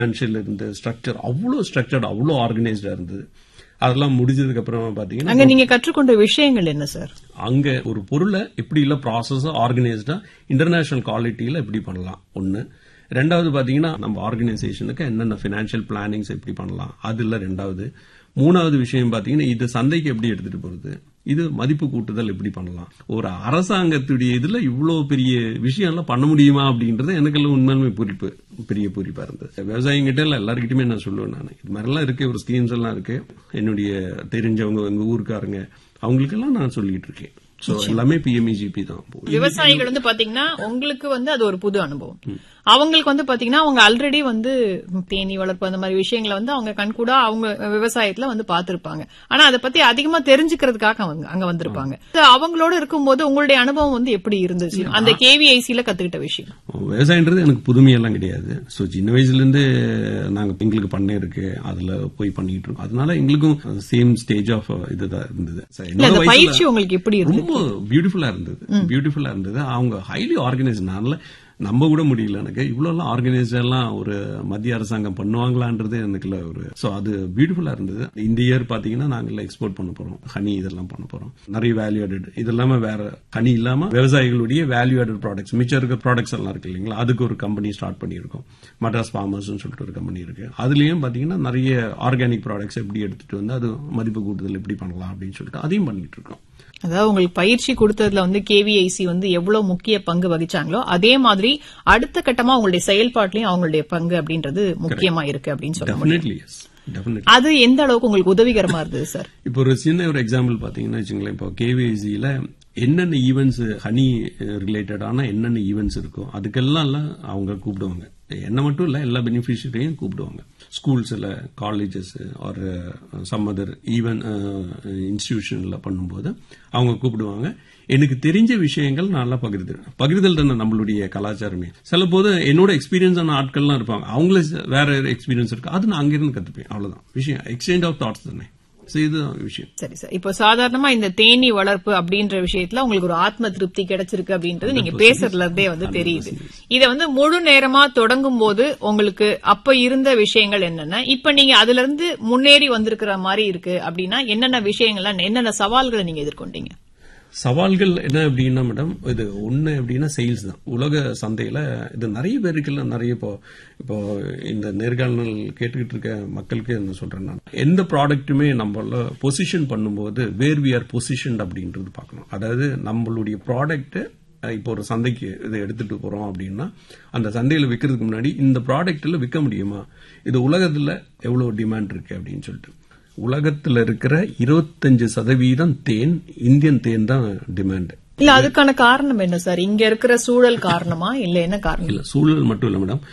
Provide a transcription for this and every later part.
financial இருந்து structure அவ்வளோ structured அவ்வளோ ஆர்கனைஸ்டா இருந்தது அதெல்லாம் முடிஞ்சதுக்கு அப்புறமா பாத்தீங்கன்னா அங்க நீங்க கற்றுக்கொண்ட விஷயங்கள் என்ன சார் அங்க ஒரு பொருளை எப்படி இல்ல ப்ராசஸ் ஆர்கனைஸ்டா இன்டர்நேஷனல் குவாலிட்டியில எப்படி பண்ணலாம் ஒன்னு ரெண்டாவது பாத்தீங்கன்னா நம்ம ஆர்கனைசேஷனுக்கு என்னென்ன பினான்சியல் பிளானிங்ஸ் எப்படி பண்ணலாம் அதுல ரெண்டாவது மூணாவது விஷயம் பாத்தீங்கன்னா இது சந்தைக்கு எப்படி எடுத்துட்டு போறது இது மதிப்பு கூட்டுதல் எப்படி பண்ணலாம் ஒரு அரசாங்கத்துடைய இதுல இவ்வளவு பெரிய விஷயம் எல்லாம் பண்ண முடியுமா அப்படின்றது எனக்கு எல்லாம் உண்மையுமே பூரிப்பு பெரிய பூரிப்பா இருந்தது விவசாயிங்கிட்ட எல்லாம் எல்லாருக்கிட்டுமே நான் சொல்லுவேன் நான் இது மாதிரிலாம் இருக்கு ஒரு ஸ்கீம்ஸ் எல்லாம் இருக்கு என்னுடைய தெரிஞ்சவங்க எங்க ஊருக்காரங்க அவங்களுக்கெல்லாம் நான் சொல்லிட்டு இருக்கேன் சோ எல்லாமே பிஎம்இஜிபி தான் விவசாயிகள் வந்து பாத்தீங்கன்னா உங்களுக்கு வந்து அது ஒரு புது அனுபவம் அவங்களுக்கு வந்து பாத்தீங்கன்னா அவங்க ஆல்ரெடி வந்து தேனி வளர்ப்பு அந்த மாதிரி விஷயங்களை வந்து அவங்க கண்கூடா அவங்க விவசாயத்துல வந்து பாத்திருப்பாங்க ஆனா அதை பத்தி அதிகமா தெரிஞ்சுக்கிறதுக்காக அவங்க அங்க வந்திருப்பாங்க So, அவங்களோட இருக்கும்போது உங்களுடைய அனுபவம் வந்து எப்படி இருந்துச்சு அந்த கேவிஐசில கத்துக்கிட்ட விஷயம் விவசாயன்றது எனக்கு புதுமையெல்லாம் கிடையாது சோ சின்ன வயசுல இருந்து நாங்க எங்களுக்கு பண்ணை இருக்கு அதுல போய் பண்ணிட்டு இருக்கோம் அதனால எங்களுக்கும் சேம் ஸ்டேஜ் ஆஃப் இதுதான் இருந்தது So, இல்ல என்னோட அந்த வயசுல பயிற்சி உங்களுக்கு எப்படி இருந்தது ரொம்ப பியூட்டிஃபுல்லா இருந்தது பியூட்டிஃபுல்லா இருந்தது அவங்க ஹைலி ஆர்கனைஸ் நான்ல நம்ப கூட முடியல எனக்கு இவ்வளவு எல்லாம் ஆர்கனைஸ் எல்லாம் ஒரு மத்திய அரசாங்கம் பண்ணுவாங்களான்றது எனக்குல ஒரு சோ அது பியூட்டிஃபுல்லா இருந்தது இந்த இயர் பாத்தீங்கன்னா நாங்க எக்ஸ்போர்ட் பண்ண போறோம் ஹனி இதெல்லாம் பண்ண போறோம் நிறைய வேல்யூ ஆடட் இது இல்லாம வேற ஹனி இல்லாம விவசாயிகளுடைய வேல்யூ ஆடட் ப்ராடக்ட்ஸ் மிச்சம் இருக்க ப்ராடக்ட்ஸ் எல்லாம் இருக்கு இல்லைங்களா அதுக்கு ஒரு கம்பெனி ஸ்டார்ட் பண்ணியிருக்கோம் மட்ராஸ் ஃபார்மர்ஸ் சொல்லிட்டு ஒரு கம்பெனி இருக்கு அதுலயும் பாத்தீங்கன்னா நிறைய ஆர்கானிக் ப்ராடக்ட்ஸ் எப்படி எடுத்துட்டு வந்து அது மதிப்பு கூட்டுதல் எப்படி பண்ணலாம் அப்படின்னு சொல்லிட்டு அதையும் பண்ணிட்டு இருக்கோம் அதாவது உங்களுக்கு பயிற்சி கொடுத்ததுல வந்து கேவிஐசி வந்து எவ்வளவு முக்கிய பங்கு வகிச்சாங்களோ அதே மாதிரி அடுத்த கட்டமா உங்களுடைய செயல்பாட்டிலையும் அவங்களுடைய பங்கு அப்படின்றது முக்கியமா இருக்கு அப்படின்னு சொல்ல முடியும் டெஃபினெட்லி எஸ் டெஃபினெட்லி அது எந்த அளவுக்கு உங்களுக்கு உதவிகரமா இருந்தது சார் இப்போ ஒரு சின்ன ஒரு எக்ஸாம்பிள் பாத்தீங்கன்னா வச்சுங்களேன் இப்போ கேவிஐசியில என்னென்ன ஈவெண்ட்ஸ் ஹனி ரிலேட்டடான என்னென்ன ஈவெண்ட்ஸ் இருக்கோ அதுக்கெல்லாம் எல்லாம் அவங்க கூப்பிடுவாங்க என்ன மட்டும் இல்ல எல்லா பெனிஃபிஷரியையும் கூப்பிடுவாங்க ஸ்கூல்ஸ்ல காலேஜஸ் ஒரு சம் அதர் ஈவன் இன்ஸ்டிடியூஷன்ல பண்ணும்போது அவங்க கூப்பிடுவாங்க எனக்கு தெரிஞ்ச விஷயங்கள் நல்லா பகிர்ந்து பகிர்தல் தானே நம்மளுடைய கலாச்சாரமே சில போது என்னோட எக்ஸ்பீரியன்ஸான ஆட்கள்லாம் இருப்பாங்க அவங்கள வேற எக்ஸ்பீரியன்ஸ் இருக்கு அது நான் அங்கிருந்து கத்துப்பேன் அவ்வளவுதான் விஷயம் எக்ஸ்சேஞ்ச் ஆஃப் தாட்ஸ் தானே So இதுதான் விஷயம் சரி சார் இப்போ சாதாரணமா இந்த தேனி வளர்ப்பு அப்படின்ற விஷயத்துல உங்களுக்கு ஒரு ஆத்ம திருப்தி கிடைச்சிருக்கு அப்படின்றது நீங்க பேசுறதுல இருந்தே வந்து தெரியுது இத வந்து முழு நேரமா தொடங்கும் போது உங்களுக்கு அப்ப இருந்த விஷயங்கள் என்னென்ன இப்ப நீங்க அதுல இருந்து முன்னேறி வந்திருக்கிற மாதிரி இருக்கு அப்படின்னா என்னென்ன விஷயங்கள்லாம் என்னென்ன சவால்களை நீங்க எதிர்கொண்டீங்க சவால்கள் என்ன அப்படின்னா மேடம் இது ஒண்ணு அப்படின்னா சேல்ஸ் தான் உலக சந்தையில இது நிறைய பேருக்குல நிறைய இப்போ இப்போ இந்த நேர்காணல் கேட்டுக்கிட்டு இருக்க மக்களுக்கு என்ன சொல்றேன் நான் எந்த ப்ராடக்ட்டுமே நம்மள பொசிஷன் பண்ணும்போது வேர் வி ஆர் பொசிஷன் அப்படின்றது பார்க்கணும் அதாவது நம்மளுடைய ப்ராடக்ட் இப்போ ஒரு சந்தைக்கு இதை எடுத்துட்டு போறோம் அப்படின்னா அந்த சந்தையில விற்கிறதுக்கு முன்னாடி இந்த ப்ராடக்ட்ல விற்க முடியுமா இது உலகத்துல எவ்வளவு டிமாண்ட் இருக்கு அப்படின்னு சொல்லிட்டு உலகத்துல இருக்கிற இருபத்தஞ்சு சதவீதம் தேன் இந்தியன் தேன் தான் டிமாண்ட் இல்ல அதுக்கான காரணம் என்ன சார் இங்க இருக்கிற சூழல் காரணமா இல்ல என்ன காரணம் இல்ல சூழல் மட்டும் இல்ல மேடம்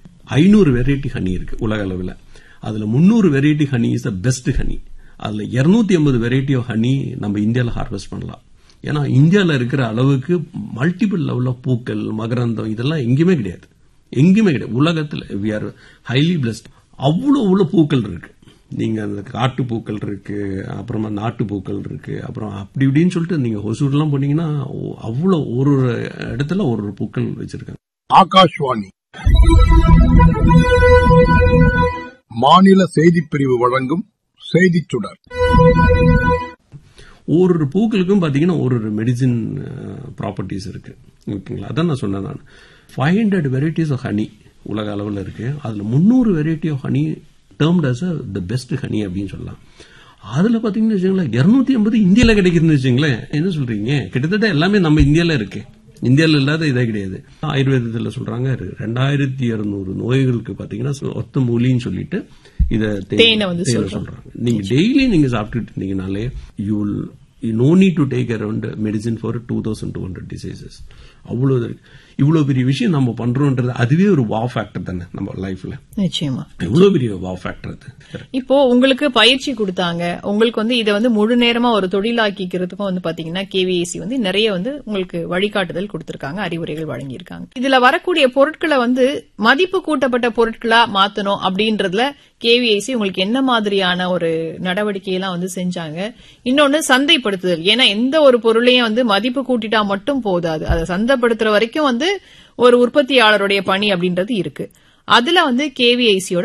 ஐநூறு வெரைட்டி ஹனி இருக்கு உலக அளவில் அதுல முன்னூறு variety honey is the best honey அதுல இருநூத்தி ஐம்பது வெரைட்டி ஆஃப் ஹனி நம்ம இந்தியாவில் ஹார்வெஸ்ட் பண்ணலாம் ஏன்னா இந்தியாவில் இருக்கிற அளவுக்கு மல்டிபிள் லெவல் ஆஃப் பூக்கள் மகரந்தம் இதெல்லாம் எங்கேயுமே கிடையாது எங்கேயுமே கிடையாது உலகத்தில் வி ஆர் ஹைலி பிளஸ்ட் அவ்வளோ அவ்வளோ பூக்கள் இருக்கு நீங்க அந்த காட்டு பூக்கள் இருக்கு அப்புறமா நாட்டு பூக்கள் இருக்கு அப்புறம் அப்படி இப்படின்னு சொல்லிட்டு நீங்க ஹொசூர்லாம் போனீங்கன்னா அவ்வளோ ஒரு ஒரு இடத்துல ஒரு ஒரு பூக்கள் வச்சிருக்காங்க ஆகாஷ்வாணி மாநில செய்திப் பிரிவு வழங்கும் செய்திச் சுடர் ஒரு ஒரு பூக்களுக்கும் பாத்தீங்கன்னா ஒரு ஒரு மெடிசின் ப்ராப்பர்ட்டிஸ் இருக்கு ஓகேங்களா அதான் நான் சொன்னேன் நான் five hundred varieties of honey உலக அளவில் இருக்கு அதுல முந்நூறு variety of honey termed as the best honey அப்படின்னு சொல்லலாம் அதுல பாத்தீங்கன்னு வச்சுங்களேன் இருநூத்தி ஐம்பது இந்தியால கிடைக்குதுன்னு வச்சுங்களேன் என்ன சொல்றீங்க கிட்டத்தட்ட எல்லாமே நம்ம இந்தியால இருக்கு இந்தியால இல்லாத இதே கிடையாது ஆயுர்வேதத்துல சொல்றாங்க ரெண்டாயிரத்தி இருநூறு நோய்களுக்கு பாத்தீங்கன்னா ஒத்த மூலின்னு சொல்லிட்டு இத தேனை வந்து சொல்றாங்க நீங்க டெய்லி நீங்க சாப்பிட்டுட்டு இருந்தீங்கனாலே you you no need to take around medicine for two thousand two hundred diseases அவ்வளவு இவ்வளவு பெரிய விஷயம் நம்ம பண்றோம்ன்றது அதுவே ஒரு வா ஃபேக்டர் தானே நம்ம லைஃப்ல நிச்சயமா எவ்வளவு பெரிய வா ஃபேக்டர் அது இப்போ உங்களுக்கு பயிற்சி கொடுத்தாங்க உங்களுக்கு வந்து இதை வந்து முழு நேரமா ஒரு தொழிலாக்கிக்கிறதுக்கும் வந்து பாத்தீங்கன்னா கேவிஏசி வந்து நிறைய வந்து உங்களுக்கு வழிகாட்டுதல் கொடுத்திருக்காங்க அறிவுரைகள் வழங்கியிருக்காங்க இதுல வரக்கூடிய பொருட்களை வந்து மதிப்பு கூட்டப்பட்ட பொருட்களா மாத்தணும் அப்படின்றதுல கேவிஐசி உங்களுக்கு என்ன மாதிரியான ஒரு நடவடிக்கையெல்லாம் வந்து செஞ்சாங்க இன்னொன்னு சந்தைப்படுத்துதல் ஏன்னா எந்த ஒரு பொருளையும் வந்து மதிப்பு கூட்டிட்டா மட்டும் போதாது அதை சந்தைப்படுத்துற வரைக்கும் வந்து ஒரு உற்பத்தியாளருடைய பணி அப்படின்றது இருக்கு அதுல வந்து கேவிஐசியோட